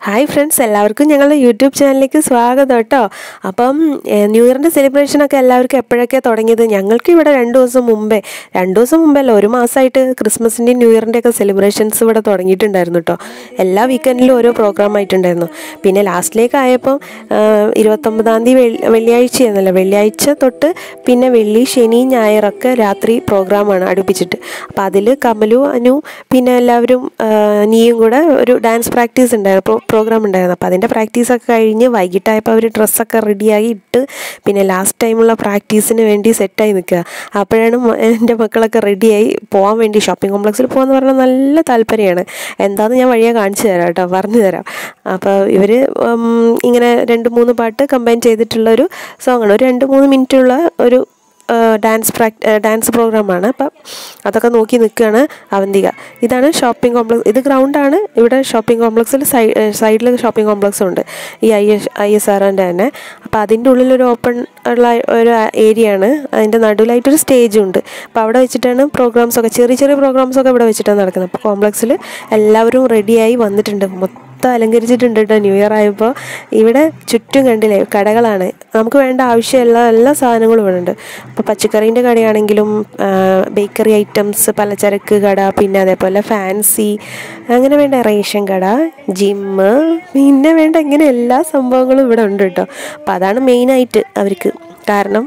hi friends എല്ലാവർക്കും ഞങ്ങളുടെ YouTube ചാനലിലേക്ക് സ്വാഗതം കേട്ടോ അപ്പം ഏഹ്, ന്യൂ ഇയറിൻ്റെ സെലിബ്രേഷനൊക്കെ എല്ലാവർക്കും എപ്പോഴൊക്കെ തുടങ്ങിയത് ഞങ്ങൾക്ക് ഇവിടെ രണ്ട് ദിവസം മുമ്പേ രണ്ട് ദിവസം മുമ്പേ അല്ല ഒരു മാസമായിട്ട് ക്രിസ്മസിൻ്റെയും ന്യൂ ഇയറിൻ്റെ ഒക്കെ സെലിബ്രേഷൻസ് ഇവിടെ തുടങ്ങിയിട്ടുണ്ടായിരുന്നു കേട്ടോ എല്ലാ വീക്കെൻഡിലും ഓരോ പ്രോഗ്രാം ആയിട്ടുണ്ടായിരുന്നു പിന്നെ ലാസ്റ്റിലേക്ക് ആയപ്പോൾ ഇരുപത്തൊമ്പതാം തീയതി വെള്ളി വെള്ളിയാഴ്ചയായിരുന്നല്ലോ വെള്ളിയാഴ്ച തൊട്ട് പിന്നെ വെള്ളി ശനി ഞായറൊക്കെ രാത്രി പ്രോഗ്രാമാണ് അടുപ്പിച്ചിട്ട് അപ്പോൾ അതിൽ കമലു അനു പിന്നെ എല്ലാവരും ആ, നീയും കൂടെ ഒരു ഡാൻസ് പ്രാക്ടീസ് ഉണ്ടായിരുന്നു പ്രോഗ്രാം ഉണ്ടായിരുന്നു അപ്പോൾ അതിൻ്റെ പ്രാക്ടീസൊക്കെ കഴിഞ്ഞ് വൈകിട്ടായപ്പോൾ അവർ ഡ്രസ്സൊക്കെ റെഡിയായി ഇട്ട് പിന്നെ ലാസ്റ്റ് ടൈമുള്ള പ്രാക്ടീസിന് വേണ്ടി സെറ്റായി നിൽക്കുക അപ്പോഴാണ് മ- എൻ്റെ മക്കളൊക്കെ റെഡിയായി പോകാൻ വേണ്ടി ഷോപ്പിംഗ് കോംപ്ലക്സിൽ പോകാന്ന് പറഞ്ഞാൽ നല്ല താല്പര്യമാണ് എന്താണെന്ന് ഞാൻ വഴിയെ കാണിച്ചു തരാം കേട്ടോ പറഞ്ഞു തരാം അപ്പോൾ ഇവർ ഇങ്ങനെ രണ്ട് മൂന്ന് പാട്ട് കമ്പൈൻ ചെയ്തിട്ടുള്ള ഒരു സോങ്ങാണ് ഒരു രണ്ട് മൂന്ന് മിനിറ്റുള്ള ഒരു ഡാൻസ് പ്രാക് ഡാൻസ് പ്രോഗ്രാമാണ് അപ്പം അതൊക്കെ നോക്കി നിൽക്കുകയാണ് അവന്തിക ഇതാണ് ഷോപ്പിംഗ് കോംപ്ലക്സ് ഇത് ഗ്രൗണ്ടാണ് ഇവിടെ ഷോപ്പിംഗ് കോംപ്ലക്സിൽ സൈ സൈഡിൽ ഷോപ്പിംഗ് കോംപ്ലക്സ് ഉണ്ട് ഈ ഐ എസ് ഐ എസ് ആറിൻ്റെ തന്നെ അപ്പോൾ അതിൻ്റെ ഉള്ളിലൊരു ഓപ്പൺ ഉള്ള ഒരു ഏരിയ ആണ് അതിൻ്റെ നടുവിലായിട്ടൊരു സ്റ്റേജും ഉണ്ട് അപ്പോൾ അവിടെ വെച്ചിട്ടാണ് പ്രോഗ്രാംസ് ഒക്കെ ചെറിയ ചെറിയ പ്രോഗ്രാംസ് ഒക്കെ ഇവിടെ വെച്ചിട്ടാണ് നടക്കുന്നത് അപ്പോൾ കോംപ്ലക്സിൽ എല്ലാവരും റെഡിയായി വന്നിട്ടുണ്ട് മൊത്തം അലങ്കരിച്ചിട്ടുണ്ട് കേട്ടോ ന്യൂ ഇയർ ആയപ്പോൾ ഇവിടെ ചുറ്റും കണ്ടില്ലേ കടകളാണ് നമുക്ക് വേണ്ട ആവശ്യമുള്ള എല്ലാ സാധനങ്ങളും ഇവിടെ ഉണ്ട് അപ്പോൾ പച്ചക്കറീൻ്റെ കടയാണെങ്കിലും ബേക്കറി ഐറ്റംസ് പലചരക്ക് കട പിന്നെ അതേപോലെ ഫാൻസി അങ്ങനെ വേണ്ട റേഷൻ കട ജിമ്മ് പിന്നെ വേണ്ട ഇങ്ങനെ എല്ലാ സംഭവങ്ങളും ഇവിടെ ഉണ്ട് കേട്ടോ അപ്പോൾ അതാണ് മെയിനായിട്ട് അവർക്ക് കാരണം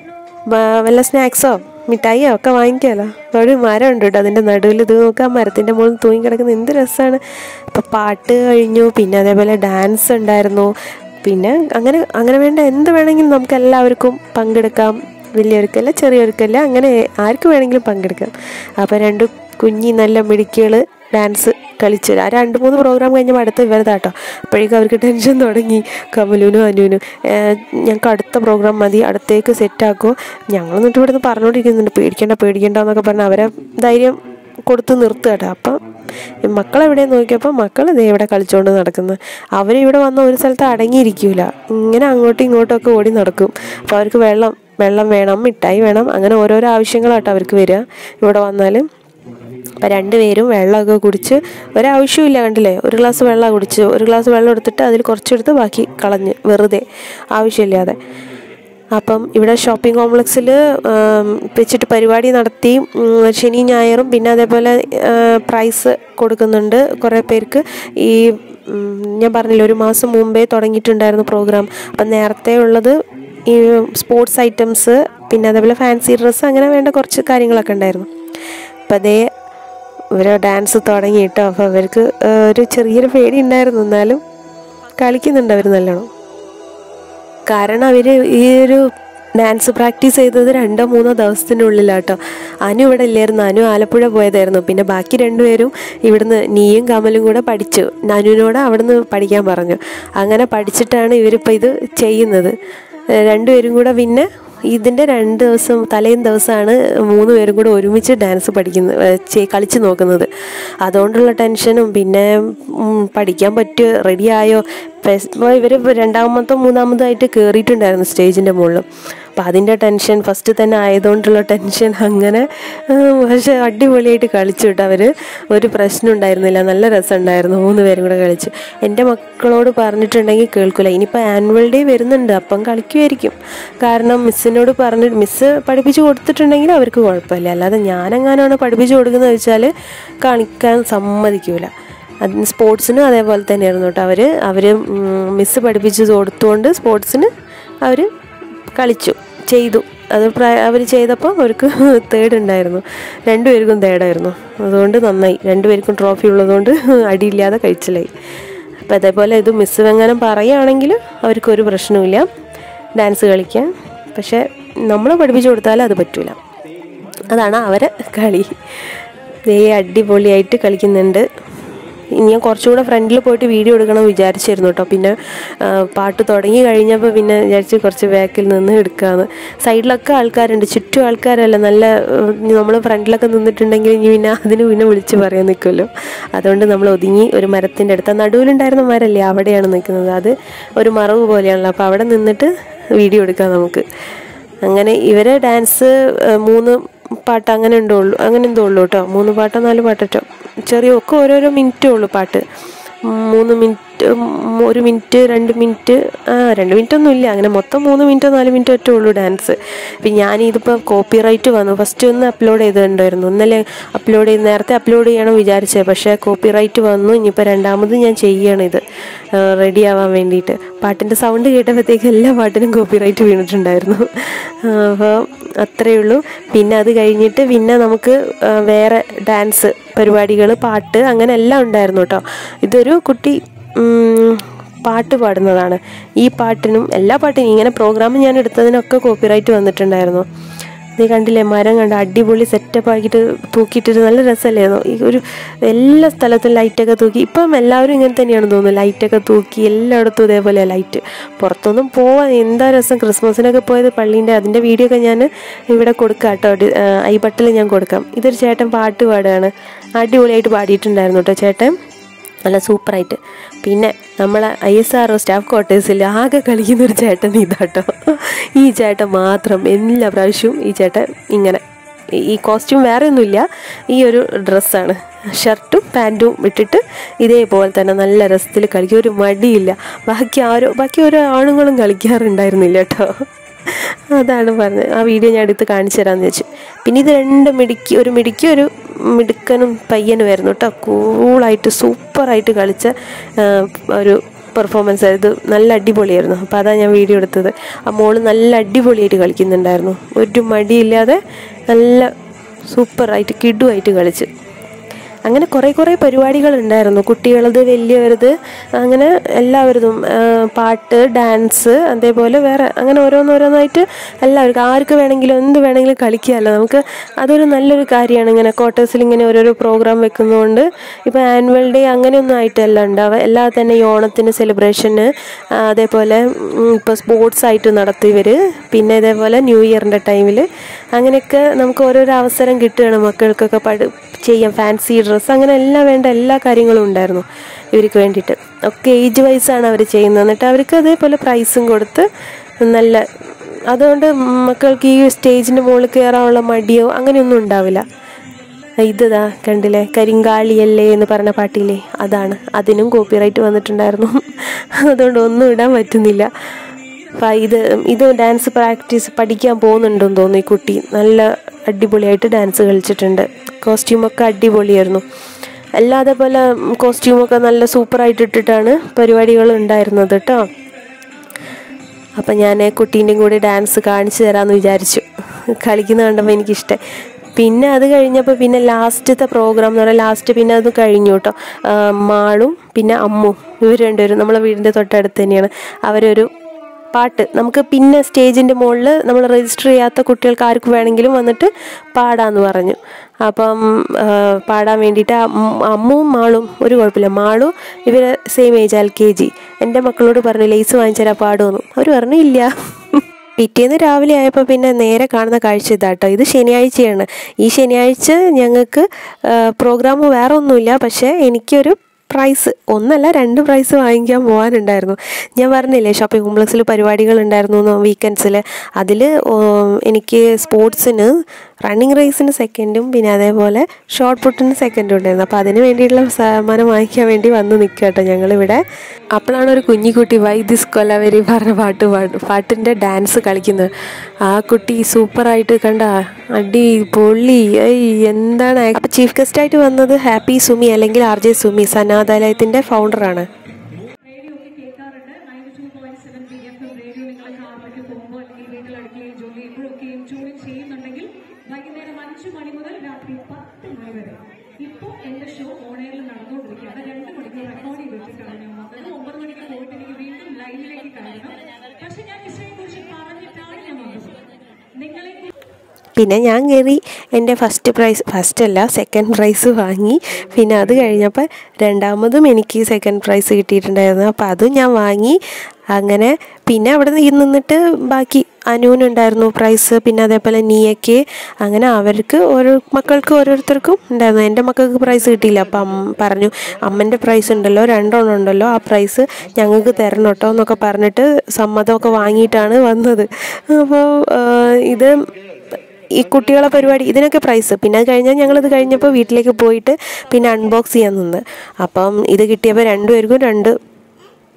വ- വല്ല സ്നാക്സോ മിഠായിയോ ഒക്കെ വാങ്ങിക്കാമല്ലോ ഒരു മരം ഉണ്ട് കേട്ടോ അതിൻ്റെ നടുവിൽ ഇത് നോക്കാം മരത്തിൻ്റെ മുകളിൽ തൂങ്ങി കിടക്കുന്ന എന്ത് രസമാണ് അപ്പോൾ പാട്ട് കഴിഞ്ഞു പിന്നെ അതേപോലെ ഡാൻസ് ഉണ്ടായിരുന്നു പിന്നെ അങ്ങനെ അങ്ങനെ വേണ്ട എന്ത് വേണമെങ്കിലും നമുക്ക് എല്ലാവർക്കും പങ്കെടുക്കാം വലിയവർക്കല്ല ചെറിയവർക്കല്ല അങ്ങനെ ആർക്ക് വേണമെങ്കിലും പങ്കെടുക്കാം അപ്പോൾ രണ്ട് കുഞ്ഞി നല്ല മിടുക്കികൾ ഡാൻസ് കളിച്ചു ആ രണ്ട് മൂന്ന് പ്രോഗ്രാം കഴിഞ്ഞപ്പോൾ അടുത്ത് ഇവരതാട്ടോ അപ്പോഴേക്കും അവർക്ക് ടെൻഷൻ തുടങ്ങി കമലുനും അനുവിനും ഏഹ് ഞങ്ങൾക്ക് അടുത്ത പ്രോഗ്രാം മതി അടുത്തേക്ക് സെറ്റാക്കുമോ ഞങ്ങൾ എന്നിട്ട് ഇവിടുന്ന് പറഞ്ഞുകൊണ്ടിരിക്കുന്നുണ്ട് പേടിക്കേണ്ട പേടിക്കേണ്ട എന്നൊക്കെ പറഞ്ഞ് അവരെ ധൈര്യം കൊടുത്ത് നിർത്തുക കേട്ടോ അപ്പം മക്കളെവിടെ നോക്കിയപ്പോൾ മക്കൾ ദേ ഇവിടെ കളിച്ചുകൊണ്ട് നടക്കുന്നു അവരിവിടെ വന്ന ഒരു സ്ഥലത്ത് അടങ്ങിയിരിക്കൂല ഇങ്ങനെ അങ്ങോട്ടും ഇങ്ങോട്ടും ഒക്കെ ഓടി നടക്കും അപ്പോൾ അവർക്ക് വെള്ളം വെള്ളം വേണം മിഠായി വേണം അങ്ങനെ ഓരോരോ ആവശ്യങ്ങളാട്ടോ അവർക്ക് വരിക ഇവിടെ വന്നാൽ അപ്പം രണ്ടുപേരും വെള്ളമൊക്കെ കുടിച്ച് ഒരാവശ്യമില്ല കണ്ടില്ലേ ഒരു ഗ്ലാസ് വെള്ളം കുടിച്ച് ഒരു ഗ്ലാസ് വെള്ളം എടുത്തിട്ട് അതിൽ കുറച്ചെടുത്ത് ബാക്കി കളഞ്ഞ് വെറുതെ ആവശ്യമില്ലാതെ അപ്പം ഇവിടെ ഷോപ്പിംഗ് കോംപ്ലക്സിൽ വെച്ചിട്ട് പരിപാടി നടത്തി ഉം, ശനി ഞായറും പിന്നെ അതേപോലെ പ്രൈസ് കൊടുക്കുന്നുണ്ട് കുറേ പേർക്ക് ഈ ഉം, ഞാൻ പറഞ്ഞില്ല ഒരു മാസം മുമ്പേ തുടങ്ങിയിട്ടുണ്ടായിരുന്നു പ്രോഗ്രാം അപ്പം നേരത്തെ ഉള്ളത് ഈ സ്പോർട്സ് ഐറ്റംസ് പിന്നെ അതേപോലെ ഫാൻസി ഡ്രസ്സ് അങ്ങനെ വേണ്ട കുറച്ച് കാര്യങ്ങളൊക്കെ ഉണ്ടായിരുന്നു അപ്പം അതേ ഇവർ ഡാൻസ് തുടങ്ങി കേട്ടോ അപ്പോൾ അവർക്ക് ആ, ഒരു ചെറിയൊരു പേടി ഉണ്ടായിരുന്നു എന്നാലും കളിക്കുന്നുണ്ട് അവർ നല്ലോണം കാരണം അവർ ഈ ഒരു ഡാൻസ് പ്രാക്ടീസ് ചെയ്തത് രണ്ടോ മൂന്നോ ദിവസത്തിനുള്ളിലാട്ടോ അനു ഇവിടെ ഇല്ലായിരുന്നു അനു ആലപ്പുഴ പോയതായിരുന്നു പിന്നെ ബാക്കി രണ്ടുപേരും ഇവിടുന്ന് നീയും കമലും കൂടെ പഠിച്ചു അനുവിനോട് അവിടുന്ന് പഠിക്കാൻ പറഞ്ഞു അങ്ങനെ പഠിച്ചിട്ടാണ് ഇവരിപ്പോൾ ഇത് ചെയ്യുന്നത് ഏഹ് രണ്ടുപേരും കൂടെ പിന്നെ ഇതിൻ്റെ രണ്ട് ദിവസം തലേം ദിവസമാണ് മൂന്ന് പേരും കൂടെ ഒരുമിച്ച് ഡാൻസ് പഠിക്കുന്നത് ഏഹ് ചെ- കളിച്ച് നോക്കുന്നത് അതുകൊണ്ടുള്ള ടെൻഷനും പിന്നെ ഉം, പഠിക്കാൻ പറ്റുമോ റെഡിയായോ ഇപ്പോൾ ഇവർ രണ്ടാമത്തോ മൂന്നാമതോ ആയിട്ട് കയറിയിട്ടുണ്ടായിരുന്നു സ്റ്റേജിൻ്റെ മുകളിൽ അപ്പോൾ അതിൻ്റെ ടെൻഷൻ ഫസ്റ്റ് തന്നെ ആയതുകൊണ്ടുള്ള ടെൻഷൻ അങ്ങനെ ഉം, പക്ഷേ അടിപൊളിയായിട്ട് കളിച്ചു കേട്ടോ അവർ ഒരു പ്രശ്നം ഉണ്ടായിരുന്നില്ല നല്ല രസമുണ്ടായിരുന്നു മൂന്ന് പേരും കൂടെ കളിച്ചു എൻ്റെ മക്കളോട് പറഞ്ഞിട്ടുണ്ടെങ്കിൽ കേൾക്കില്ല ഇനിയിപ്പോൾ ആനുവൽ ഡേ വരുന്നുണ്ട് അപ്പം കളിക്കുമായിരിക്കും കാരണം മിസ്സിനോട് പറഞ്ഞിട്ട് മിസ്സ് പഠിപ്പിച്ച് കൊടുത്തിട്ടുണ്ടെങ്കിൽ അവർക്ക് കുഴപ്പമില്ല അല്ലാതെ ഞാനെങ്ങാനാണ് പഠിപ്പിച്ച് കൊടുക്കുന്നത് വെച്ചാൽ കളിക്കാൻ സമ്മതിക്കൂല അതിന് സ്പോർട്സിനും അതേപോലെ തന്നെയായിരുന്നു കേട്ടോ അവർ അവർ മിസ്സ് പഠിപ്പിച്ച് കൊടുത്തുകൊണ്ട് സ്പോർട്സിന് അവർ കളിച്ചു ചെയ്തു അത് അവർ ചെയ്തപ്പോൾ അവർക്ക് തേർഡ് ഉണ്ടായിരുന്നു രണ്ടുപേർക്കും തേർഡായിരുന്നു അതുകൊണ്ട് നന്നായി രണ്ടുപേർക്കും ട്രോഫി ഉള്ളതുകൊണ്ട് അടിയില്ലാതെ കഴിച്ചിലായി അപ്പോൾ അതേപോലെ ഇത് മിസ്സ് വെങ്ങാനും പറയുകയാണെങ്കിൽ അവർക്കൊരു പ്രശ്നവുമില്ല ഡാൻസ് കളിക്കാൻ പക്ഷേ നമ്മൾ പഠിപ്പിച്ചു കൊടുത്താൽ അത് പറ്റൂല അതാണ് അവരെ കളി ദേ അടിപൊളിയായിട്ട് കളിക്കുന്നുണ്ട് ഇനി ഞാൻ കുറച്ചുകൂടെ ഫ്രണ്ടിൽ പോയിട്ട് വീഡിയോ എടുക്കണം വിചാരിച്ചിരുന്നു കേട്ടോ പിന്നെ ആ, പാട്ട് തുടങ്ങി കഴിഞ്ഞപ്പോൾ പിന്നെ വിചാരിച്ച് കുറച്ച് ബാക്കിൽ നിന്ന് എടുക്കാമെന്ന് സൈഡിലൊക്കെ ആൾക്കാരുണ്ട് ചുറ്റും ആൾക്കാരല്ല നല്ല നമ്മൾ ഫ്രണ്ടിലൊക്കെ നിന്നിട്ടുണ്ടെങ്കിൽ ഇനി പിന്നെ അതിന് പിന്നെ വിളിച്ച് പറയാൻ നിൽക്കുമല്ലോ അതുകൊണ്ട് നമ്മൾ ഒതുങ്ങി ഒരു മരത്തിൻ്റെ അടുത്ത് നടുവിലുണ്ടായിരുന്ന മരമല്ലേ അവിടെയാണ് നിൽക്കുന്നത് അത് ഒരു മറവ് പോലെയാണല്ലോ അപ്പോൾ അവിടെ നിന്നിട്ട് വീഡിയോ എടുക്കാം നമുക്ക് അങ്ങനെ ഇവരെ ഡാൻസ് ഏഹ്, മൂന്ന് പാട്ട് അങ്ങനെ ഉണ്ടോ ഉള്ളൂ അങ്ങനെ എന്തോ ഉള്ളൂ കേട്ടോ മൂന്ന് പാട്ടോ നാല് പാട്ടോ ചെറിയ ഒക്കെ ഓരോരോ മിനിറ്റേ ഉള്ളൂ പാട്ട് മൂന്ന് മിനിറ്റ് മിനിറ്റ് ഒരു മിനിറ്റ് രണ്ട് മിനിറ്റ് ആ രണ്ട് മിനിറ്റ് ഒന്നും ഇല്ല അങ്ങനെ മൊത്തം മൂന്ന് മിനിറ്റോ നാല് മിനിറ്റോ ഒറ്റേ ഉള്ളൂ ഡാൻസ് അപ്പം ഞാനിതിപ്പോൾ കോപ്പി റൈറ്റ് വന്നു ഫസ്റ്റ് ഒന്ന് അപ്ലോഡ് ചെയ്തിട്ടുണ്ടായിരുന്നു ഇന്നലെ അപ്ലോഡ് ചെയ്ത് നേരത്തെ അപ്ലോഡ് ചെയ്യണം വിചാരിച്ചത് പക്ഷേ കോപ്പി റൈറ്റ് വന്നു ഇനിയിപ്പോൾ രണ്ടാമത് ഞാൻ ചെയ്യണം ഇത് റെഡി ആവാൻ വേണ്ടിയിട്ട് പാട്ടിൻ്റെ സൗണ്ട് കേട്ടപ്പോഴത്തേക്ക് എല്ലാ പാട്ടിനും കോപ്പി റൈറ്റ് വീണിട്ടുണ്ടായിരുന്നു അപ്പോൾ അത്രയേ ഉള്ളൂ പിന്നെ അത് കഴിഞ്ഞിട്ട് പിന്നെ നമുക്ക് ആ, വേറെ ഡാൻസ് പരിപാടികൾ പാട്ട് അങ്ങനെ എല്ലാം ഉണ്ടായിരുന്നു കേട്ടോ ഇതൊരു കുട്ടി ഉം, പാട്ട് പാടുന്നതാണ് ഈ പാട്ടിനും എല്ലാ പാട്ടിനും ഇങ്ങനെ പ്രോഗ്രാം ഞാൻ എടുത്തതിനൊക്കെ കോപ്പിറൈറ്റ് വന്നിട്ടുണ്ടായിരുന്നു നീ കണ്ടില്ലേ മരം കണ്ട അടിപൊളി സെറ്റപ്പ് ആക്കിയിട്ട് തൂക്കിയിട്ടിട്ട് നല്ല രസമല്ലായിരുന്നു ഈ ഒരു എല്ലാ സ്ഥലത്തും ലൈറ്റൊക്കെ തൂക്കി ഇപ്പം എല്ലാവരും ഇങ്ങനെ തന്നെയാണ് തോന്നുന്നത് ലൈറ്റൊക്കെ തൂക്കി എല്ലായിടത്തും ഇതേപോലെ ലൈറ്റ് പുറത്തൊന്നും പോവാൻ എന്താ രസം ക്രിസ്മസിനൊക്കെ പോയത് പള്ളീൻ്റെ അതിൻ്റെ വീഡിയോ ഒക്കെ ഞാൻ ഇവിടെ കൊടുക്കാം കേട്ടോ ഡി- ആ, ഐ ബട്ടിൽ ഞാൻ കൊടുക്കാം ഇതൊരു ചേട്ടൻ പാട്ട് പാടുകയാണ് അടിപൊളിയായിട്ട് പാടിയിട്ടുണ്ടായിരുന്നു കേട്ടോ ചേട്ടൻ നല്ല സൂപ്പറായിട്ട് പിന്നെ നമ്മളെ I S R O staff ക്വാർട്ടേഴ്സിൽ ആകെ കളിക്കുന്ന ഒരു ചേട്ടൻ ഇതാട്ടോ ഈ ചേട്ടൻ മാത്രം എല്ലാ പ്രാവശ്യവും ഈ ചേട്ടൻ ഇങ്ങനെ ഈ- ഈ കോസ്റ്റ്യൂം വേറെ ഒന്നുമില്ല ഈ ഒരു ഡ്രസ്സാണ് ഷർട്ടും പാൻറ്റും ഇട്ടിട്ട് ഇതേപോലെ തന്നെ നല്ല രസത്തിൽ കളിക്കും ഒരു മടിയില്ല ബാക്കി ആരോ ബാക്കി ഓരോ ആണുങ്ങളും കളിക്കാറുണ്ടായിരുന്നില്ല കേട്ടോ അതാണ് പറഞ്ഞത് ആ വീഡിയോ ഞാൻ എടുത്ത് കാണിച്ചു തരാമെന്ന് വെച്ചു പിന്നെ ഇത് രണ്ട് മിടുക്കി ഒരു മിടുക്കി ഒരു മിടുക്കനും പയ്യനുമായിരുന്നു കേട്ടോ കൂളായിട്ട് സൂപ്പറായിട്ട് കളിച്ച ആ, ഒരു പെർഫോമൻസ് ഇത് നല്ല അടിപൊളിയായിരുന്നു അപ്പോൾ അതാണ് ഞാൻ വീഡിയോ എടുത്തത് ആ മോള് നല്ല അടിപൊളിയായിട്ട് കളിക്കുന്നുണ്ടായിരുന്നു ഒരു മടിയില്ലാതെ നല്ല സൂപ്പറായിട്ട് കിഡുമായിട്ട് കളിച്ച് അങ്ങനെ കുറേ കുറേ പരിപാടികൾ ഉണ്ടായിരുന്നു കുട്ടികളത് വലിയവരത് അങ്ങനെ എല്ലാവരതും ആ, പാട്ട് ഡാൻസ് അതേപോലെ വേറെ അങ്ങനെ ഓരോന്നോരോന്നായിട്ട് എല്ലാവർക്കും ആർക്ക് വേണമെങ്കിലും എന്ത് വേണമെങ്കിലും കളിക്കാമല്ലോ നമുക്ക് അതൊരു നല്ലൊരു കാര്യമാണ് ഇങ്ങനെ ക്വാർട്ടേഴ്സിൽ ഇങ്ങനെ ഓരോരോ പ്രോഗ്രാം വെക്കുന്നതുകൊണ്ട് ഇപ്പോൾ ആനുവൽ ഡേ അങ്ങനെയൊന്നും ആയിട്ടല്ല ഉണ്ടാവുക എല്ലാ തന്നെ ഈ ഓണത്തിന് സെലിബ്രേഷന് അതേപോലെ ഇപ്പോൾ സ്പോർട്സ് ആയിട്ട് നടത്തിയവർ പിന്നെ ഇതേപോലെ ന്യൂ ഇയറിൻ്റെ ടൈമിൽ അങ്ങനെയൊക്കെ നമുക്ക് ഓരോരോ അവസരം കിട്ടുകയാണ് മക്കൾക്കൊക്കെ പഠി ചെയ്യാം ഫാൻസി ഡ്രസ്സ് അങ്ങനെ എല്ലാം വേണ്ട എല്ലാ കാര്യങ്ങളും ഉണ്ടായിരുന്നു ഇവർക്ക് വേണ്ടിയിട്ട് ഒക്കെ ഏജ് വൈസാണ് അവർ ചെയ്യുന്നത് എന്നിട്ട് അവർക്ക് അതേപോലെ പ്രൈസും കൊടുത്ത് നല്ല അതുകൊണ്ട് മക്കൾക്ക് ഈ സ്റ്റേജിൻ്റെ മുകളിൽ കയറാനുള്ള മടിയോ അങ്ങനെയൊന്നും ഉണ്ടാവില്ല ഇതാ കണ്ടില്ലേ കരിങ്കാളിയല്ലേ എന്ന് പറഞ്ഞ പാട്ടില്ലേ അതാണ് അതിനും കോപ്പിറൈറ്റ് വന്നിട്ടുണ്ടായിരുന്നു അതുകൊണ്ട് ഒന്നും ഇടാൻ പറ്റുന്നില്ല അപ്പം ഇത് ഇത് ഡാൻസ് പ്രാക്ടീസ് പഠിക്കാൻ പോകുന്നുണ്ടെന്ന് തോന്നുന്നു ഈ കുട്ടി നല്ല അടിപൊളിയായിട്ട് ഡാൻസ് കളിച്ചിട്ടുണ്ട് കോസ്റ്റ്യൂമൊക്കെ അടിപൊളിയായിരുന്നു അല്ലാതെ പോലെ കോസ്റ്റ്യൂമൊക്കെ നല്ല സൂപ്പറായിട്ട് ഇട്ടിട്ടാണ് പരിപാടികൾ ഉണ്ടായിരുന്നത് കേട്ടോ അപ്പം ഞാൻ കുട്ടീൻ്റെയും കൂടി ഡാൻസ് കാണിച്ചു തരാമെന്ന് വിചാരിച്ചു കളിക്കുന്ന കണ്ടപ്പോൾ എനിക്കിഷ്ടം പിന്നെ അത് കഴിഞ്ഞപ്പോൾ പിന്നെ ലാസ്റ്റത്തെ പ്രോഗ്രാം എന്ന് പറഞ്ഞാൽ ലാസ്റ്റ് പിന്നെ അത് കഴിഞ്ഞു കേട്ടോ ആ, മാളും പിന്നെ അമ്മും ഇവർ രണ്ടുപേരും നമ്മളെ വീടിൻ്റെ തൊട്ടടുത്ത് തന്നെയാണ് അവരൊരു പാട്ട് നമുക്ക് പിന്നെ സ്റ്റേജിൻ്റെ മുകളിൽ നമ്മൾ രജിസ്റ്റർ ചെയ്യാത്ത കുട്ടികൾക്ക് ആർക്ക് വേണമെങ്കിലും വന്നിട്ട് പാടാന്ന് പറഞ്ഞു അപ്പം ആ, പാടാൻ വേണ്ടിയിട്ട് അം- അമ്മുവും മാളും ഒരു കുഴപ്പമില്ല മാളു ഇവർ same age L K G എൻ്റെ മക്കളോട് പറഞ്ഞു ലേസ് വാങ്ങിച്ചുതരാൻ പാടുമെന്ന് അവർ പറഞ്ഞു ഇല്ല പിറ്റേന്ന് രാവിലെ ആയപ്പോൾ പിന്നെ നേരെ കാണുന്ന കാഴ്ച ഇതാട്ടോ ഇത് ശനിയാഴ്ചയാണ് ഈ ശനിയാഴ്ച ഞങ്ങൾക്ക് പ്രോഗ്രാം വേറെ ഒന്നുമില്ല പക്ഷേ എനിക്കൊരു പ്രൈസ് ഒന്നല്ല രണ്ട് പ്രൈസ് വാങ്ങിക്കാൻ പോകാനുണ്ടായിരുന്നു ഞാൻ പറഞ്ഞില്ലേ ഷോപ്പിംഗ് കോംപ്ലക്സിൽ പരിപാടികൾ ഉണ്ടായിരുന്നു വീക്കെൻഡ്സിൽ അതിൽ എനിക്ക് സ്പോർട്സിന് റണ്ണിങ് റേസിന് സെക്കൻഡും പിന്നെ അതേപോലെ ഷോർട്ട് പുട്ടിന് സെക്കൻഡും ഉണ്ടായിരുന്നു അപ്പോൾ അതിന് വേണ്ടിയിട്ടുള്ള സമ്മാനം വാങ്ങിക്കാൻ വേണ്ടി വന്ന് നിൽക്കുക കേട്ടോ ഞങ്ങളിവിടെ അപ്പോഴാണ് ഒരു കുഞ്ഞിക്കുട്ടി വൈ ദിസ് കൊലവരി പറഞ്ഞ പാട്ട് പാട് പാട്ടിൻ്റെ ഡാൻസ് കളിക്കുന്നത് ആ കുട്ടി സൂപ്പറായിട്ട് കണ്ട അടി പൊള്ളി ഏയ് എന്താണ് അപ്പോൾ ചീഫ് ഗസ്റ്റായിട്ട് വന്നത് ഹാപ്പി സുമി അല്ലെങ്കിൽ ആർ ജെ സുമി സനാതാലയത്തിൻ്റെ ഫൗണ്ടറാണ് റേഡിയോ ഒക്കെ കേൾക്കാറുണ്ട് ninety two point seven P F radio നിങ്ങൾ കാറിലേക്ക് പോകുമ്പോൾ അല്ലെങ്കിൽ വീട്ടിൽ അടുക്കളയിൽ ജോലി ചെയ്യുമ്പോഴൊക്കെയും ട്യൂൺ ചെയ്യുന്നുണ്ടെങ്കിൽ വൈകുന്നേരം അഞ്ച് മണി മുതൽ രാത്രി പത്ത് മണി വരെ ഇപ്പോൾ എന്റെ ഷോ ഓണയിൽ നടന്നുകൊണ്ടിരിക്കുകയാണ് രണ്ട് മണിക്കൂർ റെക്കോർഡ് ചെയ്തിട്ടാണ് ഞാൻ വന്നത് ഒമ്പത് മണിക്ക് പോയിട്ട് എനിക്ക് വീണ്ടും ലൈവിലേക്ക് കയറണം പക്ഷെ ഞാൻ ഇഷയെ കുറിച്ച് പറഞ്ഞിട്ടാണ് ഞാൻ വന്നത് നിങ്ങളെ പിന്നെ ഞാൻ കയറി എൻ്റെ ഫസ്റ്റ് പ്രൈസ് ഫസ്റ്റ് അല്ല സെക്കൻഡ് പ്രൈസ് വാങ്ങി പിന്നെ അത് കഴിഞ്ഞപ്പോൾ രണ്ടാമതും എനിക്ക് സെക്കൻഡ് പ്രൈസ് കിട്ടിയിട്ടുണ്ടായിരുന്നു അപ്പോൾ അതും ഞാൻ വാങ്ങി അങ്ങനെ പിന്നെ അവിടെ നിന്ന് നിന്നിട്ട് ബാക്കി അനുവിനുണ്ടായിരുന്നു പ്രൈസ് പിന്നെ അതേപോലെ നീയയ്ക്ക് അങ്ങനെ അവർക്ക് ഓരോ മക്കൾക്ക് ഓരോരുത്തർക്കും ഉണ്ടായിരുന്നു എൻ്റെ മക്കൾക്ക് പ്രൈസ് കിട്ടിയില്ല അപ്പം അമ്മ പറഞ്ഞു അമ്മൻ്റെ പ്രൈസ് ഉണ്ടല്ലോ രണ്ടെണ്ണം ഉണ്ടല്ലോ ആ പ്രൈസ് ഞങ്ങൾക്ക് തരണം കേട്ടോ എന്നൊക്കെ പറഞ്ഞിട്ട് സമ്മതമൊക്കെ വാങ്ങിയിട്ടാണ് വന്നത് അപ്പോൾ ഇത് ഈ കുട്ടികളെ പരിപാടി ഇതിനൊക്കെ പ്രൈസ് പിന്നെ അത് കഴിഞ്ഞാൽ ഞങ്ങളിത് കഴിഞ്ഞപ്പോൾ വീട്ടിലേക്ക് പോയിട്ട് പിന്നെ അൺബോക്സ് ചെയ്യാൻ നിന്ന് അപ്പം ഇത് കിട്ടിയപ്പോൾ രണ്ടുപേർക്കും രണ്ട്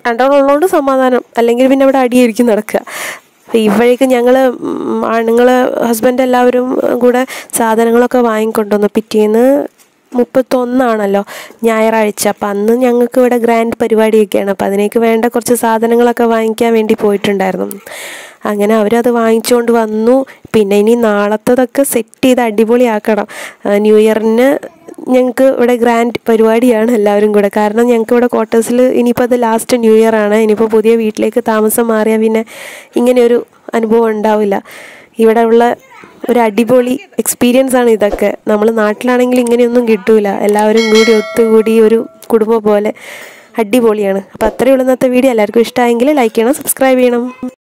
രണ്ടാളുള്ളതുകൊണ്ട് സമാധാനം അല്ലെങ്കിൽ പിന്നെ അവിടെ അടിയായിരിക്കും നടക്കുക അപ്പോൾ ഇവഴേക്ക് ഞങ്ങൾ ആണുങ്ങൾ ഹസ്ബൻഡ് എല്ലാവരും കൂടെ സാധനങ്ങളൊക്കെ വാങ്ങിക്കൊണ്ടുവന്നു പിറ്റേന്ന് മുപ്പത്തൊന്നാണല്ലോ ഞായറാഴ്ച അപ്പം അന്ന് ഞങ്ങൾക്ക് ഇവിടെ ഗ്രാൻഡ് പരിപാടിയൊക്കെയാണ് അപ്പം അതിനേക്ക് വേണ്ട കുറച്ച് സാധനങ്ങളൊക്കെ വാങ്ങിക്കാൻ വേണ്ടി പോയിട്ടുണ്ടായിരുന്നു അങ്ങനെ അവരത് വാങ്ങിച്ചുകൊണ്ട് വന്നു പിന്നെ ഇനി നാളത്തതൊക്കെ സെറ്റ് ചെയ്ത് അടിപൊളിയാക്കണം ആ, ന്യൂ ഇയറിന് ഞങ്ങൾക്ക് ഇവിടെ ഗ്രാൻഡ് പരിപാടിയാണ് എല്ലാവരും കൂടെ കാരണം ഞങ്ങൾക്ക് ഇവിടെ ക്വാർട്ടേഴ്സിൽ ഇനിയിപ്പോൾ അത് ലാസ്റ്റ് ന്യൂ ഇയർ ആണ് ഇനിയിപ്പോൾ പുതിയ വീട്ടിലേക്ക് താമസം മാറിയാൽ പിന്നെ ഇങ്ങനെയൊരു അനുഭവം ഉണ്ടാവില്ല ഇവിടെ ഉള്ള ഒരു അടിപൊളി എക്സ്പീരിയൻസ് ആണ് ഇതൊക്കെ നമ്മൾ നാട്ടിലാണെങ്കിൽ ഇങ്ങനെയൊന്നും കിട്ടൂല എല്ലാവരും കൂടി ഒത്തുകൂടി ഒരു കുടുംബം പോലെ അടിപൊളിയാണ് അപ്പോൾ അത്രയേ ഉള്ളൂ ഇന്നത്തെ വീഡിയോ എല്ലാവർക്കും ഇഷ്ടമായെങ്കിൽ ലൈക്ക് ചെയ്യണം സബ്സ്ക്രൈബ് ചെയ്യണം